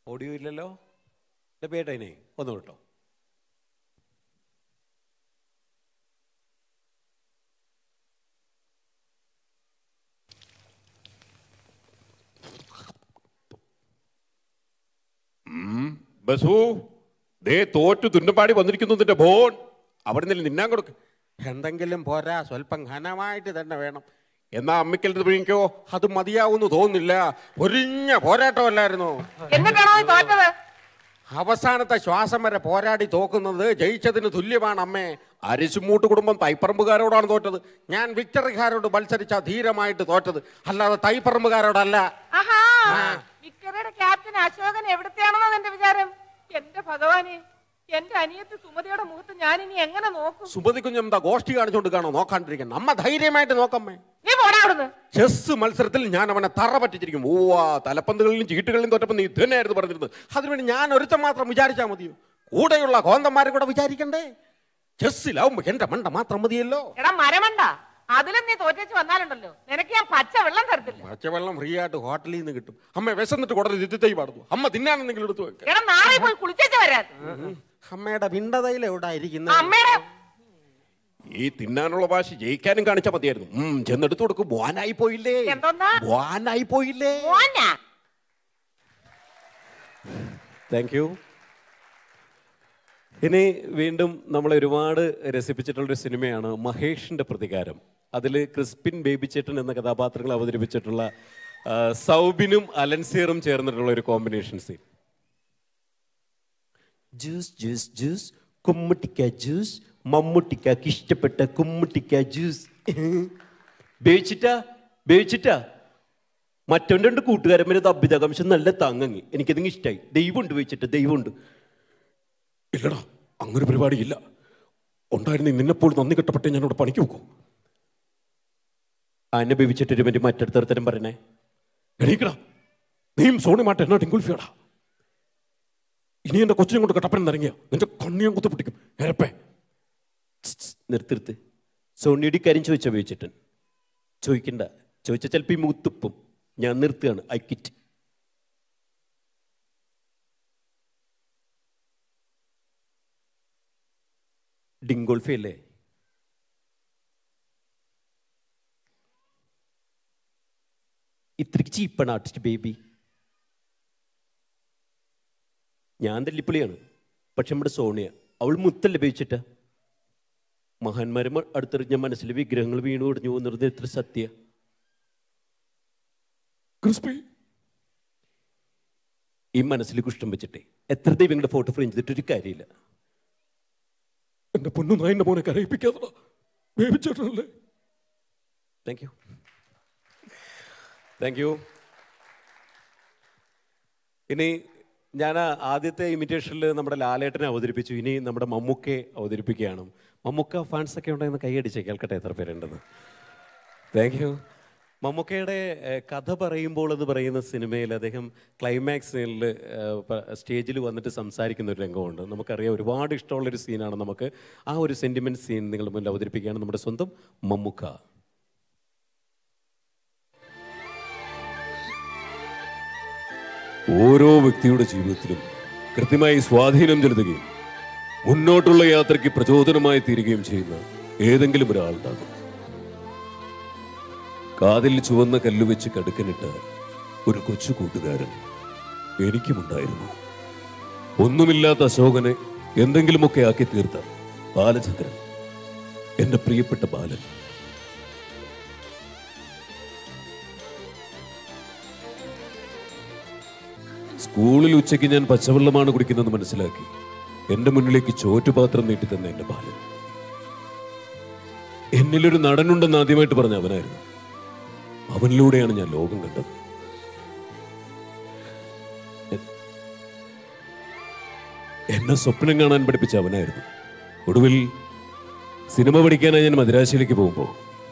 Audio ഇല്ലല്ലോ ബേട്ടനെ ഒന്ന് കേട്ടോ ബസു ദേ തോറ്റു തുന്നപ്പാടി വന്നിരിക്കുന്നു നിന്റെ ബോൺ അവിടെ നിന്ന് നിന്നാൻ കൊടുക്ക് എന്തെങ്കിലും പോരാ സ്വല്പം ഘനമായിട്ട് തന്നെ വേണം എന്നാ അമ്മയ്ക്കൽ വിഴിക്കോ അത് മതിയാവുന്നു തോന്നുന്നില്ല ഒരിഞ്ഞ പോരാട്ടമല്ലായിരുന്നു എന്നിട്ടാണോ നീ തോറ്റത് അവസാനത്തെ ശ്വാസം വരെ പോരാടി തോക്കുന്നത് ജയിച്ചതിന് തുല്യമാണ് അമ്മേ അരിശുമൂട്ട് കുടുംബം തൈപ്പറമ്പുകാരോടാണ് തോറ്റത് ഞാൻ വിക്ടറിക്കാരോട് മത്സരിച്ച ധീരമായിട്ട് തോറ്റത് അല്ലാതെ തൈപ്പറമ്പുകാരോടല്ല ആഹാ വിക്ടറിയുടെ ക്യാപ്റ്റൻ അശോകൻ എവിടത്തെയാണെന്നോ എന്റെ വിചാരം എന്റെ ഭഗവാനെ എന്റെ അനിയത്ത് സുമതിയുടെ മുഖത്ത് ഞാൻ ഇനി എങ്ങനെ നോക്കും സുമതി കുഞ്ഞെന്താ ഗോഷ്ഠി കാണിച്ചോണ്ട് കാണോ നോക്കാണ്ടിരിക്കണം അമ്മ ധൈര്യമായിട്ട് നോക്കമ്മേ നീ പോടാ അവിടുന്ന് ചെസ് മത്സരത്തിൽ ഞാൻ അവനെ തറ പറ്റിച്ചിരിക്കും ഓവാ തലപ്പന്തുകളിലും ചീട്ടുകളിലും തോറ്റപ്പം നീ ഇത് തന്നെയായിരുന്നു പറഞ്ഞിരുന്നത് അതിനുവേണ്ടി ഞാൻ ഒരുത്തം മാത്രം വിചാരിച്ചാൽ മതിയോ കൂടെയുള്ള കോന്തന്മാരെ കൂടെ വിചാരിക്കണ്ടേ ചെസ്സിലാവുമ്പോ എന്റെ മണ്ട മാത്രം മതിയല്ലോ എടാ മരമണ്ട അതിലും നീ തോറ്റേച്ച് വന്നാലുണ്ടല്ലോ നിനക്ക് ഞാൻ പച്ച വെള്ളം തരത്തില്ല പച്ചവെള്ളം ഫ്രീ ആയിട്ട് ഹോട്ടലിൽ നിന്ന് കിട്ടും അമ്മ വിശന്നിട്ട് കുടൽ തിത്തൈ പാടുന്നു അമ്മ തിന്നാനെന്തെങ്കിലും എടുത്തു വെക്ക എടാ നാളെ പോയി കുളിച്ചേച്ച് വരാൻ അമ്മയുടെ പിണ്ടതയിൽ എവിടെ ഇരിക്കുന്നത് അമ്മയുടെ ഈ തിന്നാനുള്ള വാശി ജയിക്കാനും കാണിച്ചാൽ മതിയായിരുന്നു ഉം, ചെന്നെടുത്ത് കൊടുക്കും ബോനായി പോയില്ലേ എന്തോന്നാ ബോനായി പോയില്ലേ മോനാ താങ്ക് യു ഇനി വീണ്ടും നമ്മളെ ഒരുപാട് രസിപ്പിച്ചിട്ടുള്ളൊരു സിനിമയാണ് മഹേഷിന്റെ പ്രതികാരം അതിൽ ക്രിസ്പിൻ ബേബിച്ചേട്ടൻ എന്ന കഥാപാത്രങ്ങൾ അവതരിപ്പിച്ചിട്ടുള്ള ആ, സൗബിനും അലൻസിയറും ചേർന്നിട്ടുള്ള ഒരു combination scene juice juice juice കുമ്മുട്ടിക്ക ജ്യൂസ് മമ്മൂട്ടിക്കാക്ക് ഇഷ്ടപ്പെട്ട കുമ്മുട്ടിക്ക ജ്യൂസ് ബേച്ചിട്ട ബേച്ചിട്ട മറ്റവൻ്റെ രണ്ട് കൂട്ടുകാരൻ വരെ അഭ്യുതകാംക്ഷം നല്ല താങ്ങങ്ങി എനിക്കതിങ്ങ് ഇഷ്ടമായി ദൈവമുണ്ട് വെച്ചിട്ട് ദൈവമുണ്ട് ഇല്ലടാ അങ്ങനെ പരിപാടിയില്ല ഉണ്ടായിരുന്ന നിന്നെപ്പോൾ നന്ദി കെട്ടപ്പെട്ടേ ഞാനിവിടെ പണിക്ക് വെക്കൂ ആനെ ബേബിച്ചിട്ട് ഒരു മറ്റേ മറ്റടുത്തരം പറയണേ എണീക്കടാ നീയും സോണി മാറ്റ എന്നാ ടിങ്കുൽഫിയാടാ ഇനി എന്റെ കൊച്ചിനെ കൊണ്ട് കട്ടപ്പനം നിറങ്ങിയ നിന്റെ കണ്ണിയം കുത്തി പിടിക്കും എരപ്പേ നിർത്തിർത്ത് സോണിയുടെ കാര്യം ചോദിച്ചാ ബേബിച്ചേട്ടൻ ചോദിക്കണ്ട ചോദിച്ചാൽ ചിലപ്പോൾ ഈ മൂത്തുപ്പും ഞാൻ നിർത്തുകയാണ് ഐ കിറ്റ് ഡിങ്കോൾഫി അല്ലേ ഇത്രയ്ക്ക് ചീപ്പാണ് ആർട്ടിസ്റ്റ് ബേബി ഞാൻ തല്ലിപ്പൊളിയാണ് പക്ഷെ നമ്മുടെ സോണിയ അവൾ മുത്തല്ല ഉപയോഗിച്ചിട്ട മഹാന്മാരും അടുത്തെറിഞ്ഞ മനസ്സിൽ വിഗ്രഹങ്ങൾ വീണു ഒടിഞ്ഞു പോകുന്നത് എത്ര സത്യ ക്രിസ്പി ഈ മനസ്സിൽ കുഷ്ടം വെച്ചിട്ടേ എത്ര ദൈവങ്ങളുടെ ഫോട്ടോ ഫ്രെയിം ചെയ്തിട്ട് ഒരു കാര്യമില്ല എന്റെ പൊന്നു നായിന്റെ മോനെ കരയിപ്പിക്കാതെ വേവിച്ചേട്ടനല്ലേ താങ്ക് യു താങ്ക് യു ഇനി ഞാൻ ആ ആദ്യത്തെ ഇമിറ്റേഷനിൽ നമ്മുടെ ലാലേട്ടനെ അവതരിപ്പിച്ചു ഇനി നമ്മുടെ മമ്മൂക്കയെ അവതരിപ്പിക്കുകയാണ് മമ്മൂക്ക ഫാൻസ് ഒക്കെ ഉണ്ടെന്ന് കൈയടിച്ചേ കേൾക്കട്ടെ എത്ര പേരുണ്ടെന്ന് താങ്ക് യു മമ്മൂക്കയുടെ ഏഹ്, കഥ പറയുമ്പോൾ എന്ന് പറയുന്ന സിനിമയിൽ അദ്ദേഹം ക്ലൈമാക്സിൽ സ്റ്റേജിൽ വന്നിട്ട് സംസാരിക്കുന്ന ഒരു രംഗമുണ്ട് നമുക്കറിയാം ഒരുപാട് ഇഷ്ടമുള്ളൊരു സീനാണ് നമുക്ക് ആ ഒരു സെൻറ്റിമെൻറ്റ് സീൻ നിങ്ങളുടെ മുന്നിൽ അവതരിപ്പിക്കുകയാണ് നമ്മുടെ സ്വന്തം മമ്മൂക്ക ഓരോ വ്യക്തിയുടെ ജീവിതത്തിലും കൃത്യമായി സ്വാധീനം ചെലുത്തുകയും മുന്നോട്ടുള്ള യാത്രയ്ക്ക് പ്രചോദനമായി തീരുകയും ചെയ്യുന്ന ഏതെങ്കിലും ഒരാളുണ്ടാകും കാതിൽ ചുവന്ന കല്ല് വെച്ച് കടുക്കനിട്ട ഒരു കൊച്ചു കൂട്ടുകാരൻ എനിക്കുമുണ്ടായിരുന്നു ഒന്നുമില്ലാത്ത അശോകനെ എന്തെങ്കിലുമൊക്കെ ആക്കി തീർത്ത ബാലചന്ദ്രൻ എന്റെ പ്രിയപ്പെട്ട ബാലൻ സ്കൂളിൽ ഉച്ചയ്ക്ക് ഞാൻ പച്ചവെള്ളമാണ് കുടിക്കുന്നത് മനസ്സിലാക്കി എന്റെ മുന്നിലേക്ക് ചോറ്റുപാത്രം നീട്ടി തന്നെ എന്റെ ബാലൻ എന്നിലൊരു നടനുണ്ടെന്ന് ആദ്യമായിട്ട് പറഞ്ഞ അവനായിരുന്നു അവനിലൂടെയാണ് ഞാൻ ലോകം കണ്ടത് എ- എന്നെ സ്വപ്നം കാണാൻ പഠിപ്പിച്ച അവനായിരുന്നു ഒടുവിൽ സിനിമ പഠിക്കാനായി ഞാൻ മദ്രാശിയിലേക്ക് പോകുമ്പോൾ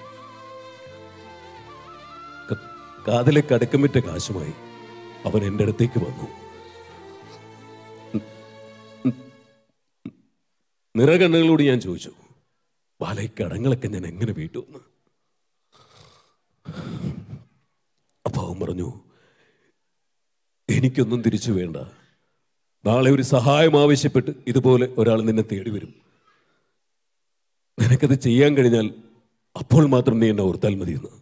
ക- കാതിലെ കടക്കം വിറ്റ കാശുമായി അവൻ എൻ്റെ അടുത്തേക്ക് വന്നു നിറകണ്ണുകളോട് ഞാൻ ചോദിച്ചു ബാല ഈ കടങ്ങളൊക്കെ ഞാൻ എങ്ങനെ വീട്ടുമെന്ന് അപ്പൊ അവൻ പറഞ്ഞു എനിക്കൊന്നും തിരിച്ചു വേണ്ട നാളെ ഒരു സഹായം ആവശ്യപ്പെട്ട് ഇതുപോലെ ഒരാൾ നിന്നെ തേടി വരും നിനക്കത് ചെയ്യാൻ കഴിഞ്ഞാൽ അപ്പോൾ മാത്രം നീ എന്നെ ഓർത്താൽ മതിയെന്ന്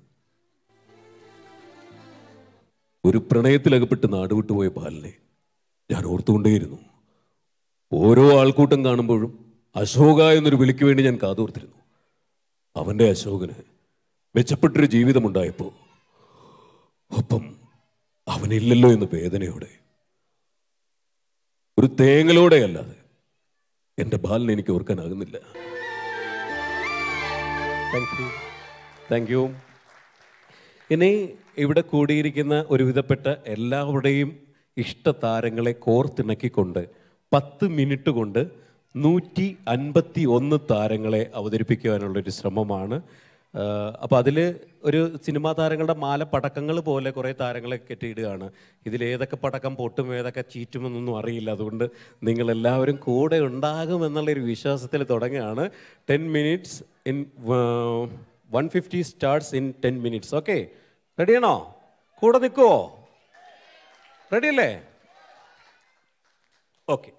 ഒരു പ്രണയത്തിലകപ്പെട്ട് നാടുവിട്ടുപോയ ബാലനെ ഞാൻ ഓർത്തുകൊണ്ടേയിരുന്നു ഓരോ ആൾക്കൂട്ടം കാണുമ്പോഴും അശോക എന്നൊരു വിളിക്ക് വേണ്ടി ഞാൻ കാതോർത്തിരുന്നു അവന്റെ അശോകന് മെച്ചപ്പെട്ടൊരു ജീവിതമുണ്ടായപ്പോൾ ഒപ്പം അവനില്ലല്ലോ എന്ന വേദനയോടെ ഒരു തേങ്ങലോടെ അല്ലാതെ എന്റെ ബാലിനെ എനിക്ക് ഓർക്കാനാകുന്നില്ല താങ്ക് യു താങ്ക് യു ഇനി ഇവിടെ കൂടിയിരിക്കുന്ന ഒരുവിധപ്പെട്ട എല്ലാവരുടെയും ഇഷ്ടതാരങ്ങളെ കോർത്തിണക്കിക്കൊണ്ട് പത്ത് മിനിറ്റ് കൊണ്ട് നൂറ്റി അൻപത്തി ഒന്ന് താരങ്ങളെ അവതരിപ്പിക്കുവാനുള്ളൊരു ശ്രമമാണ് അപ്പോൾ അതിൽ ഒരു സിനിമാ താരങ്ങളുടെ മാല പടക്കങ്ങൾ പോലെ കുറേ താരങ്ങളെ കെട്ടിയിടുകയാണ് ഇതിലേതൊക്കെ പടക്കം പൊട്ടും ഏതൊക്കെ ചീറ്റുമെന്നൊന്നും അറിയില്ല അതുകൊണ്ട് നിങ്ങളെല്ലാവരും കൂടെ ഉണ്ടാകുമെന്നുള്ളൊരു വിശ്വാസത്തിൽ തുടങ്ങുകയാണ് ten minutes in one fifty starts in ten minutes okay റെഡിയാണോ കൂടെ നിൽക്കുമോ റെഡിയല്ലേ okay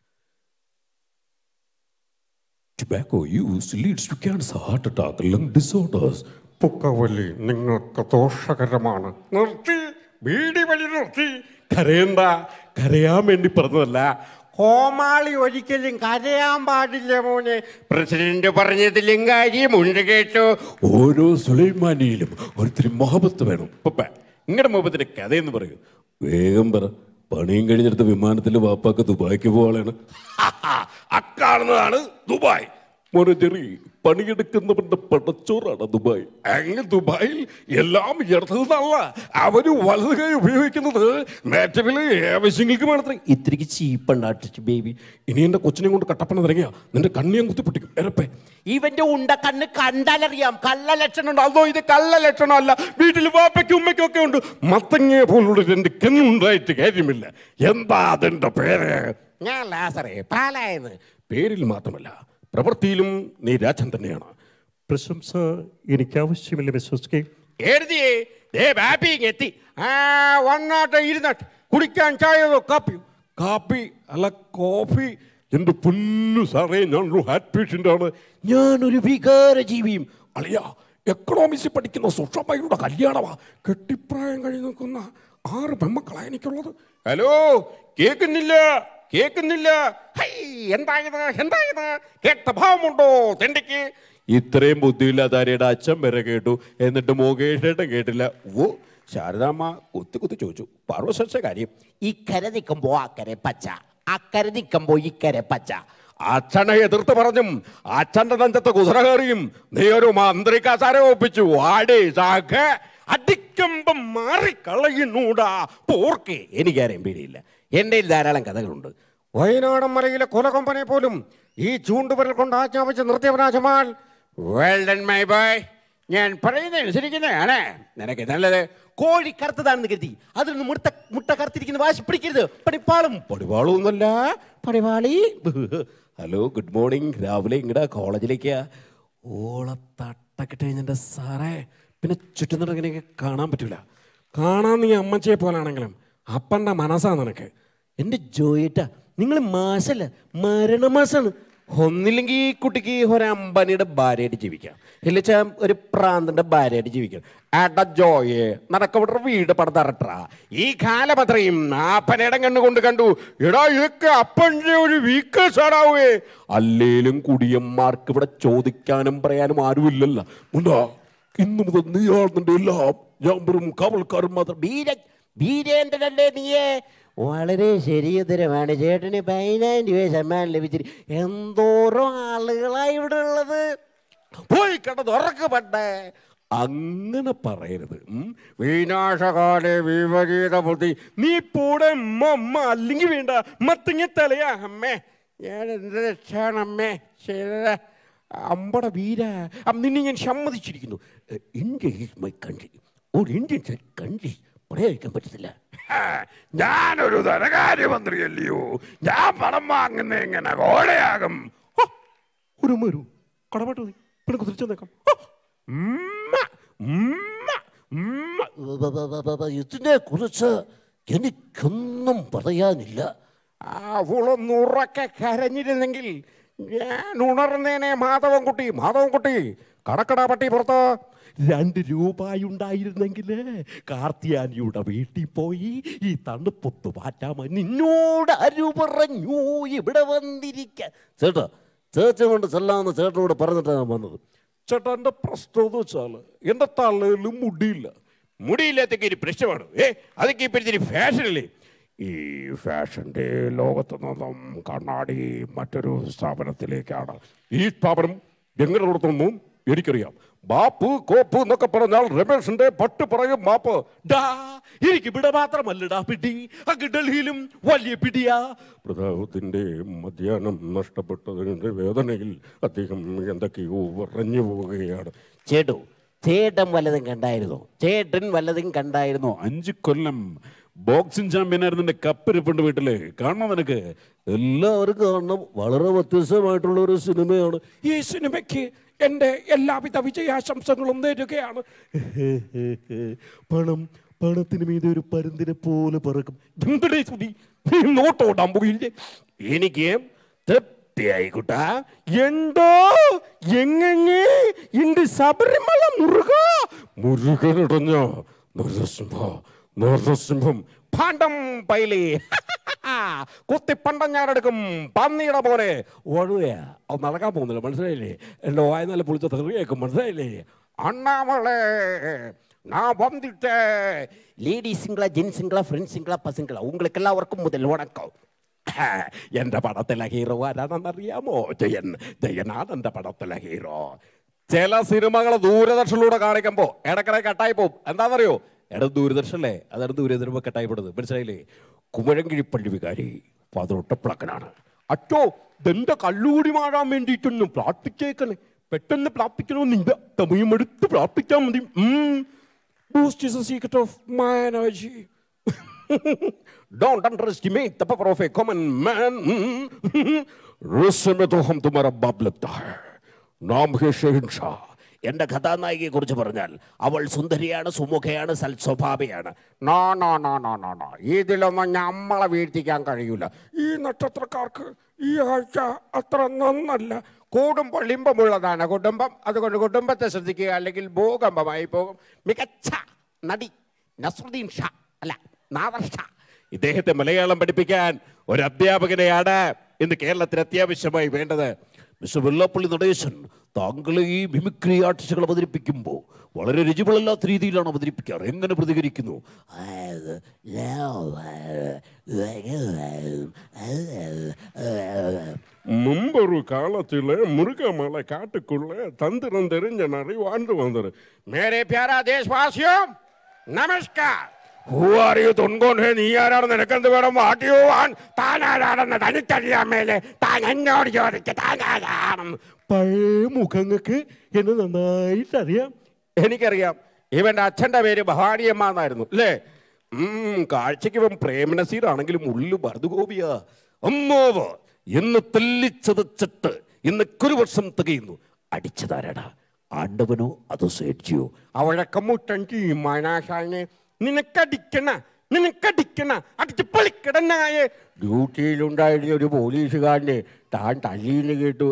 Tobacco use leads to cancer, heart attack, lung disorders. പുക്കവലി നിങ്ങൾക്ക് ദോഷകരമാണ് നിർത്തി ബീഡി വലി നിർത്തി കരയണ്ട കരയാൻ വേണ്ടി പറഞ്ഞതല്ല കോമാളി ഒരിക്കലും കരയാൻ പാടില്ല മോനെ പ്രസിഡന്റ് പറഞ്ഞതിലും കാര്യമുണ്ട് കേട്ടോ ഓരോ സുലൈമാനിയിലും ഒരിത്തിരി മൊഹബത്ത് വേണം ഉപ്പ നിങ്ങളുടെ മുഖത്തിന്റെ കഥയെന്ന് പറയൂ വേഗം പറ പണിയും കഴിഞ്ഞെടുത്ത വിമാനത്തിൽ വാപ്പാക്ക് ദുബായിക്ക് പോവാളാണ് അക്കാണുന്നതാണ് ദുബായ് മോനെ ചെറി പണിയെടുക്കുന്നവന്റെ പടച്ചോറാണ് ദുബായ് അങ്ങ് ദുബായിൽ എല്ലാം ഇടത്തുനിന്നല്ല അവര് വലത് കൈ ഉപയോഗിക്കുന്നത് നേറ്റവില് ആവശ്യങ്ങൾക്ക് മാത്രമേ ഇത്തിരിക്ക് ചീപ്പുണ്ടാട്ടിച്ച് ബേബി ഇനി എന്റെ കൊച്ചിനെ കൊണ്ട് കട്ടപ്പന തുടങ്ങിയ നിന്റെ കണ്ണിയാൻ കുത്തി പൊട്ടിക്കും എരപ്പേ ഇവന്റെ ഉണ്ട കണ്ണ് കണ്ടാലറിയാം കള്ള ലക്ഷണം ഉണ്ട് അതോ ഇത് കള്ള ലക്ഷണമല്ല വീട്ടിൽ വാപ്പയ്ക്കും ഉമ്മയ്ക്കും ഒക്കെ ഉണ്ട് മത്തങ്ങയെ പോലുള്ള രണ്ട് കണ്ണുണ്ടായിട്ട് കാര്യമില്ല എന്താ അതിന്റെ പേര് ഞാൻ ലാസറേ പാലായെന്ന് പേരിൽ മാത്രമല്ല പ്രവൃത്തിയിലും നീ രാജൻ തന്നെയാണ് പ്രശംസ എനിക്ക് ആവശ്യമില്ല വിശ്വസിക്കേ എഴുതിയേ ദേ ബാപ്പിങ് എത്തി ആ വന്നോട്ടെ ഇരുന്നോട്ടെ കുടിക്കാൻ ചായയോ കാപ്പി കാപ്പി അല്ല കോഫി എന്റെ പൊന്നു സാറേ ഞാനൊരു ഹാറ്റ് പേഷ്യൻ്റ് ആണ് ഞാനൊരു വികാര ജീവിയും അളിയ എക്കണോമിക്സ് പഠിക്കുന്ന സുഷമയുടെ കല്യാണമാ കെട്ടിപ്രായം കഴിഞ്ഞ് നിൽക്കുന്ന ആറ് പെമ്മക്കളാ എനിക്കുള്ളത് ഹലോ കേൾക്കുന്നില്ല കേൾക്കുന്നില്ല ഹൈ എന്തായത് എന്തായത് കേട്ട ഭാവമുണ്ടോ തെണ്ടിക്ക് ഇത്രയും ബുദ്ധിയില്ലാതാരിയുടെ അച്ഛൻ വരെ കേട്ടു എന്നിട്ട് മുകേഷേട്ടൻ കേട്ടില്ല ഓ ശാരദാമ്മ കുത്തി കുത്തി ചോദിച്ചു പർവശ കാര്യം ഇക്കരെ നിൽക്കുമ്പോ അക്കരെ പച്ച അക്കരെ നിൽക്കുമ്പോ ഇക്കരെ പച്ച അച്ഛനെ എതിർത്ത് പറഞ്ഞും അച്ഛന്റെ നെഞ്ചത്ത് കുതിര കയറിയും നീ ഒരു മന്ത്രി കസാര ഒപ്പിച്ചു ആടി ശാഖ അടിക്കുമ്പം മാറിക്കളയുന്നൂടാ പോർക്കെ എനിക്കാരെയും പേടിയില്ല എൻ്റെ ധാരാളം കഥകളുണ്ട് വയനാടൻ മലയിലെ കൊലകൊമ്പനെ പോലും ഈ ചൂണ്ടുവിരൽ കൊണ്ട് ആജ്ഞാപിച്ച് നിർത്തിയവനാശമാൽ വെൽ ഡൺ മൈ ബോയ് ഞാൻ പറയുന്നതനുസരിക്കുന്നതാണ് നിനക്ക് നല്ലത് കോഴി കറുത്തതാണെന്ന് കരുതി അതിൽ നിന്ന് മുട്ട മുട്ട കറുത്തിരിക്കുന്ന വാശി പിടിക്കരുത് പടിപ്പാളും പടിപ്പാളും ഒന്നല്ല പടിപാളി ഹലോ ഗുഡ് മോർണിംഗ് രാവിലെ ഇങ്ങടെ കോളേജിലേക്ക് ഓളത്തട്ടൊക്കെ കഴിഞ്ഞെൻ്റെ സാറേ പിന്നെ ചുറ്റുന്നിട്ട് ഇങ്ങനെയൊക്കെ കാണാൻ പറ്റൂല കാണാൻ നീ അമ്മച്ചയെ പോലാണെങ്കിലും അപ്പൻ്റെ മനസ്സാ നിനക്ക് എൻ്റെ ജോയിട്ട നിങ്ങൾ മാസല്ല മരണമാസാണ് ഒന്നില്ലെങ്കിൽ ഈ കുട്ടിക്ക് ഒരു അമ്പനിയുടെ ഭാര്യയായിട്ട് ജീവിക്കാം ഇല്ലച്ച ഒരു പ്രാന്തന്റെ ഭാര്യയായിട്ട് ജീവിക്കാം ഏട്ടാ ജോയെ നടക്കവിടെ വീട് പടത്തറട്ടാ ഈ കാലം അത്രയും ആപ്പനയുടെ കണ്ണുകൊണ്ട് കണ്ടു എടാ ഇതൊക്കെ അപ്പൻ്റെ ഒരു വീക്കേഴ്സ് ആടാവേ അല്ലേലും കുടിയന്മാർക്ക് ഇവിടെ ചോദിക്കാനും പറയാനും ആരുമില്ലല്ലോ ഉണ്ടാ ഇന്നു മുതൽ നീയാണ് നിന്റെ എല്ലാം ഞാൻ വെറും കാവൽക്കാരൻ മാത്രം വീര വീരേന്ദ്രനല്ലേ നീയേ വളരെ ശരിയുത്തരമാണ് ചേട്ടന് പതിനായിരം രൂപ സമ്മാനം ലഭിച്ചിട്ട് എന്തോരോ ആളുകളാ ഇവിടെ ഉള്ളത് പോയി കിടന്ന് ഉറക്കപ്പെട്ടെ അങ്ങനെ പറയരുത് ഉം. വിനാശകാലെ വിപരീത ബുദ്ധി നീ പൂടെ മമ്മ അല്ലെങ്കിൽ വേണ്ട മത്തിങ്ങ തലയാ അമ്മേ ഞാൻ എന്ത് രക്ഷാണമ്മേ ശരി അമ്പട വീര അം, നിന്നെ ഞാൻ സമ്മതിച്ചിരിക്കുന്നു ah, India is my country ഒരു ഇന്ത്യൻ കൺട്രി പറയാതിരിക്കാൻ പറ്റത്തില്ല ഞാനൊരു ധനകാര്യമന്ത്രിയല്ലയോ ഞാൻ പണം വാങ്ങുന്ന എങ്ങനെ കോടയാകും ഹോ, ഒരു മരു കടപാട്ട് മതി പിന്നെ കുതിരിച്ചു നേക്കാം ഇതിനെ കുറിച്ച് എനിക്കൊന്നും പറയാനില്ല അവളൊന്ന് ഉറക്കെ കരഞ്ഞിരുന്നെങ്കിൽ ഞാൻ ഉണർന്നേനെ മാധവൻകുട്ടി മാധവൻകുട്ടി കടക്കട പട്ടി പുറത്ത് രണ്ട് രൂപയുണ്ടായിരുന്നെങ്കിൽ കാർത്തിയാനിയുടെ വീട്ടിൽ പോയി ഈ തണുപ്പൊത്ത് മാറ്റാമെന്ന് നിന്നോട് ആരു പറഞ്ഞു ഇവിടെ വന്നിരിക്കാൻ ചേട്ടാ ചേച്ചി കൊണ്ട് ചെല്ലാന്ന് ചേട്ടനോട് പറഞ്ഞിട്ടാണ് വന്നത് ചേട്ടാ എൻ്റെ പ്രശ്നം എന്ന് വെച്ചാൽ എൻ്റെ തള്ളയിലും മുടിയില്ല മുടിയില്ലാത്തൊക്കെ ഒരു പ്രശ്നമാണ് ഏ അതൊക്കെ ഇപ്പോഴത്തെ ഫാഷനല്ലേ ഈ ഫാഷൻ്റെ ലോകത്ത് നിന്നും കണ്ണാടി മറ്റൊരു സ്ഥാപനത്തിലേക്കാണ് ഈ സ്ഥാപനം എങ്ങനെ നടത്തുന്നു എനിക്കറിയാം ബാപ്പ് കോപ്പ് എന്നൊക്കെ പറഞ്ഞാൽ രമേഷിന്റെ പട്ട് പറയും മാപ്പ് ഡാ എനിക്ക് ഇവിടെ മാത്രമല്ലടാ പിടി അങ്ങ് ഡൽഹിയിലും വലിയ പിടിയാ പ്രതാപത്തിന്റെ മധ്യാഹ്നം നഷ്ടപ്പെട്ടതിന്റെ വേദനയിൽ അദ്ദേഹം എന്തൊക്കെയോ പറഞ്ഞു പോവുകയാണ് ചേട്ടു ചേട്ടൻ വല്ലതും കണ്ടായിരുന്നോ ചേട്ടൻ വല്ലതും കണ്ടായിരുന്നോ അഞ്ച് കൊല്ലം ബോക്സിംഗ് ചാമ്പ്യൻ ആയിരുന്നു എന്റെ കപ്പിരിപ്പുണ്ട് വീട്ടില് കാണണം നിനക്ക് എല്ലാവരും കാണണം വളരെ വ്യത്യസ്തമായിട്ടുള്ള ഒരു സിനിമയാണ് ഈ സിനിമയ്ക്ക് എൻ്റെ എല്ലാവിധ വിജയാശംസകളും നേരുകയാണ് പണം പണത്തിന് മീതെ ഒരു പരുന്തിനെ പോലെ പറക്കും എന്തിടേ സുധി? നീ നോട്ടോടാൻ പോയില്ലേ എനിക്ക് തൃപ്തിയായി കുട്ടാ എന്തോ എങ്ങനെ ഇണ്ട് ശബരിമല മുരുക മുരുകനടഞ്ഞ നരസിംഹ നരസിംഹം പാണ്ഡം പൈലി കുത്തിപ്പണ്ടം ഞാനെടുക്കും പന്നിയുടെ പോലെ ഒഴുകയാ അത് നടക്കാൻ പോകുന്നില്ല മനസ്സിലായില്ലേ എൻ്റെ വായ നല്ല പൊളിച്ച തെറിയേക്കും മനസ്സിലായില്ലേ അണ്ണാമളെ நான் வந்துட்டேன் லேடிஸுங்களா ஜென்ஸுங்களா ஃப்ரெண்ட்ஸுங்களா பசங்களா உங்களுக்கு எல்லாருக்கும் முதல் வணக்கம் എന്റെ പടത്തിലെ ഹീറോ ആരാണെന്നറിയാമോ ജയൻ ജയനാണ് എന്റെ പടത്തിലെ ഹീറോ ചില സിനിമകൾ ദൂരദർശനിലൂടെ കാണിക്കുമ്പോ ഇടക്കിടെ കട്ടായി പോകും എന്താണെന്നറിയോ എടാ ദൂരദർശനല്ലേ അതാണ് ദൂരദർശനം കട്ടായി പെടുന്നത് മനസ്സിലായില്ലേ കുമരങ്കിഴിപ്പള്ളി വികാരി പതിനൊട്ടപ്പിളക്കനാണ് അച്ചോ ഇതെന്റെ കല്ലുകൂടി മാറാൻ വേണ്ടിയിട്ടൊന്നും പ്രാർത്ഥിച്ചേക്കണേ പെട്ടെന്ന് പ്രാർത്ഥിക്കണമെന്ന് ഇല്ല തമിഴും എടുത്ത് പ്രാർത്ഥിച്ചാൽ മതി Boost is a secret of my energy Don't underestimate the power of a common man. रस्म तो हम तुम्हारा बाप लगता है नाम है शहनशाह എന്റെ കഥാനായികയെ കുറിച്ച് പറഞ്ഞാൽ അവൾ സുന്ദരിയാണ് സുമുഖയാണ് സൽസ്വഭാവിയാണ് no no no no no no ഇതിലൊന്നും നമ്മളെ വീഴ്ത്തിക്കാൻ കഴിയൂല ഈ നക്ഷത്രക്കാർക്ക് ഈ ആഴ്ച അത്ര നന്നല്ല കൂടുമ്പോൾ ലിംബമുള്ളതാണ് കുടുംബം അതുകൊണ്ട് കുടുംബത്തെ ശ്രദ്ധിക്കുക അല്ലെങ്കിൽ ഭൂകമ്പമായി പോകും മികച്ച നടി നസ്രുദ്ദീൻ ഷാ അല്ല നാദർ ഷാ ഇദ്ദേഹത്തെ മലയാളം പഠിപ്പിക്കാൻ ഒരു അധ്യാപകനെയാണ് ഇന്ന് കേരളത്തിന് അത്യാവശ്യമായി വേണ്ടത് മിസ്റ്റർ വെള്ളാപ്പള്ളി നടേശൻ താങ്കൾ ഈ മിമിക്രി ആർട്ടിസ്റ്റുകൾ അവതരിപ്പിക്കുമ്പോൾ വളരെ രുചികളല്ലാത്ത രീതിയിലാണ് അവതരിപ്പിക്കാറ് എങ്ങനെ പ്രതികരിക്കുന്നു മുമ്പൊരു കാലത്തില് മുരുകമല കാട്ടുക്കുള്ള തന്ത്രം தெரிஞ்ச நிறைய வாழ்ந்து வந்தாரு മേരെ പ്യാരാ ദേശവാസിയോ നമസ്കാർ ഹൂ ആർ യു തുൻകോൻ ഹേ നീ ആരാണെന്ന് നിനക്കെന്ത് വേണം വാട്ട് യു വാൺ താൻ ആരാണെന്ന് തനിക്കറിയാൻ മേലെ താൻ എന്നോട് ചോദിക്ക താൻ ആരാണെന്ന് പഴയ മുഖങ്ങൾക്ക് എന്നെ നന്നായിട്ട് അറിയാം എനിക്കറിയാം ഇവന്റെ അച്ഛന്റെ പേര് ഭവാനിയമ്മ എന്നായിരുന്നു അല്ലേ ഉം, കാഴ്ചയ്ക്ക് ഇവൻ പ്രേമനസീറാണെങ്കിലും ഉള്ളു ഭരതുഗോപിയ അമ്മോവ് ഇന്ന് തെല്ലിച്ചതച്ചിട്ട് ഇന്ന് ഒരു വർഷം തികയുന്നു അടിച്ചതാരടാ ആണ്ടവനോ അതോ സേഡ്ജിയോ അവഴക്കം മുട്ടഞ്ചി മനാശാനെ നിനക്കടിക്കണ നിനക്കടിക്കണ അടിച്ച് പൊളിക്കിടനായ ഡ്യൂട്ടിയിലുണ്ടായിരുന്ന ഒരു പോലീസുകാരനെ താൻ തല്ലിന്ന് കേട്ടു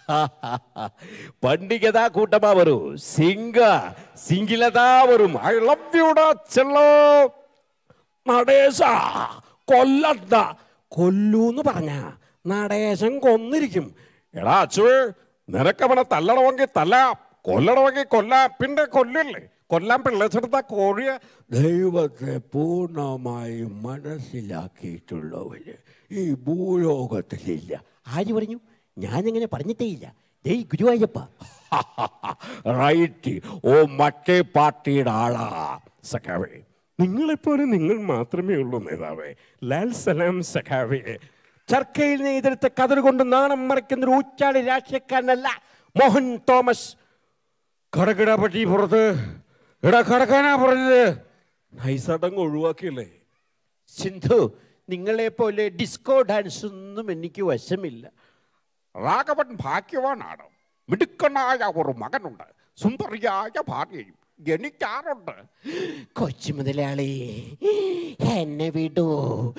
പണ്ടികതാ കൂട്ടമാ വരൂ സിംഗ സിംഗിലതാ വരും ഐ ലവ് യുടാ ചെല്ലോ നടേശ കൊല്ലണ്ട കൊല്ലൂന്ന് പറഞ്ഞ നടേശൻ കൊന്നിരിക്കും എടാ അച്ചുവേ നിനക്കവനെ തല്ലണമെങ്കിൽ തല്ലാം കൊല്ലണമെങ്കിൽ കൊല്ലാം പിന്നെ കൊല്ലല്ലേ കൊല്ലാൻ പിള്ളേച്ചെടുത്ത കോഴിയ ദൈവത്തെ പൂർണ്ണമായും മനസ്സിലാക്കിയിട്ടുള്ളവര് ഈ ഭൂലോകത്തിലില്ല ആര് പറഞ്ഞു ഞാനിങ്ങനെ പറഞ്ഞിട്ടേ ഇല്ല ജയ് ഗുരുവായൂരപ്പ റൈറ്റ് ഓ മറ്റേ പാർട്ടിയുടെ ആളാ സഖാവേ നിങ്ങളെപ്പോലെ നിങ്ങൾ മാത്രമേ ഉള്ളൂ നേതാവേ ലാൽ സലാം സഖാവേ ചർക്കയിൽ നെയ്തെടുത്ത കതിർ കൊണ്ട് നാണം മറയ്ക്കുന്ന ഒരു ഊച്ചാളി രാഷ്ട്രീയക്കാരനല്ല മോഹൻ തോമസ് കടകിട പറ്റി പുറത്ത് ഇട കടക്കാനാ പറഞ്ഞത് നൈസടങ്ങ് ഒഴിവാക്കിയല്ലേ സിന്ധു നിങ്ങളെ പോലെ ഡിസ്കോ ഡാൻസ് ഒന്നും എനിക്ക് വശമില്ല രാഘവൻ ഭാഗ്യവാനാണ് മിടുക്കനായ ഒരു മകനുണ്ട് സുന്ദരിയായ ഭാര്യയും ജനിക്കാറുണ്ട് കൊച്ചു മുതലാളി എന്നെ വിടൂ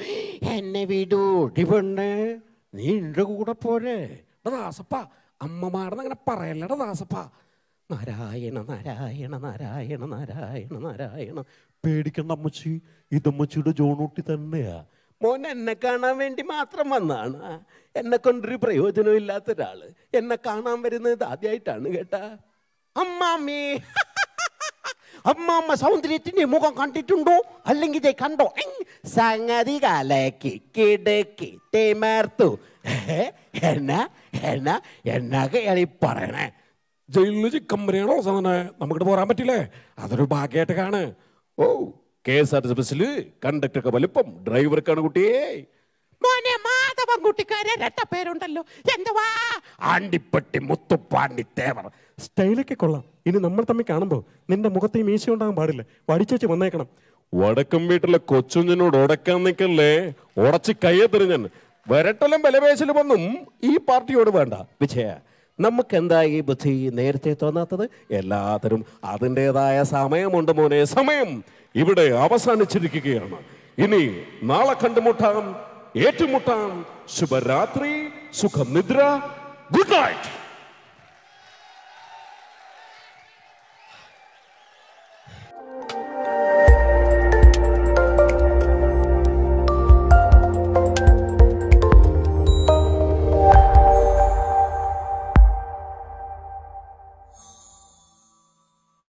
എന്നെ വിടൂടി പെണ്ണ് നീ എന്റെ കൂടെ പോരെ എടാ ദാസപ്പ അമ്മമാരെന്ന് അങ്ങനെ പറയല്ലടാ ദാസപ്പ നാരായണ നാരായണ നാരായണ നാരായണ നാരായണ പേടിക്കണ്ട അമ്മച്ചി ഇതമ്മച്ചിയുടെ ജോണൂട്ടി തന്നെയാ മോൻ എന്നെ കാണാൻ വേണ്ടി മാത്രം വന്നാണ് എന്നെ കൊണ്ടൊരു പ്രയോജനം ഇല്ലാത്ത ഒരാള് എന്നെ കാണാൻ വരുന്നത് ആദ്യമായിട്ടാണ് കേട്ടാ അമ്മാമ്മേ അമ്മാമ്മ സൗന്ദര്യത്തിന്റെ മുഖം കണ്ടിട്ടുണ്ടോ അല്ലെങ്കിൽ ഇതേ കണ്ടോ എങ്, സംഗതി കലക്കി കിടക്കി തേമാർത്തു ഏ, എന്നാ എന്നാ എന്നൊക്കെ ഈ പറയണേ ജയിലിൽ ചിക്കൻ ബിരിയാണോ സാധനം നമുക്കിട്ട് പോരാൻ പറ്റില്ലേ അതൊരു ഭാഗ്യമായിട്ട് കാണ് ഓ K S R T C ബസ്സിൽ കണ്ടക്ടർക്ക് വലിപ്പം ഡ്രൈവർക്കാണ് കുട്ടിയേ മോനെ മാധവൻകുട്ടിക്കാരെ രട്ടപ്പേരുണ്ടല്ലോ എന്തുവാ ആണ്ടിപ്പെട്ടി മുത്തുപ്പാണ്ടി തേവർ സ്റ്റൈലൊക്കെ കൊള്ളാം ഇനി നമ്മൾ തമ്മിൽ കാണുമ്പോൾ നിന്റെ മുഖത്ത് ഈ മീശ ഉണ്ടാകാൻ പാടില്ല വടിച്ചേച്ച് വന്നേക്കണം വടക്കം വീട്ടിലെ കൊച്ചുഞ്ഞിനോട് ഉടക്കാൻ നിൽക്കല്ലേ ഉടച്ച് കയ്യെത്തെറിഞ്ഞൻ വരട്ടലും ബലവേശലും ഒന്നും ഈ പാർട്ടിയോട് വേണ്ട വിജയ നമുക്ക് എന്താ ഈ ബുദ്ധി നേരത്തെ തോന്നാത്തത് എല്ലാത്തരും അതിൻ്റെതായ സമയമുണ്ട് മോനെ സമയം ഇവിടെ അവസാനിച്ചിരിക്കുകയാണ് ഇനി നാളെ കണ്ടുമുട്ടാം ഏറ്റുമുട്ടാം ശുഭരാത്രി സുഖനിദ്ര ഗുഡ് നൈറ്റ്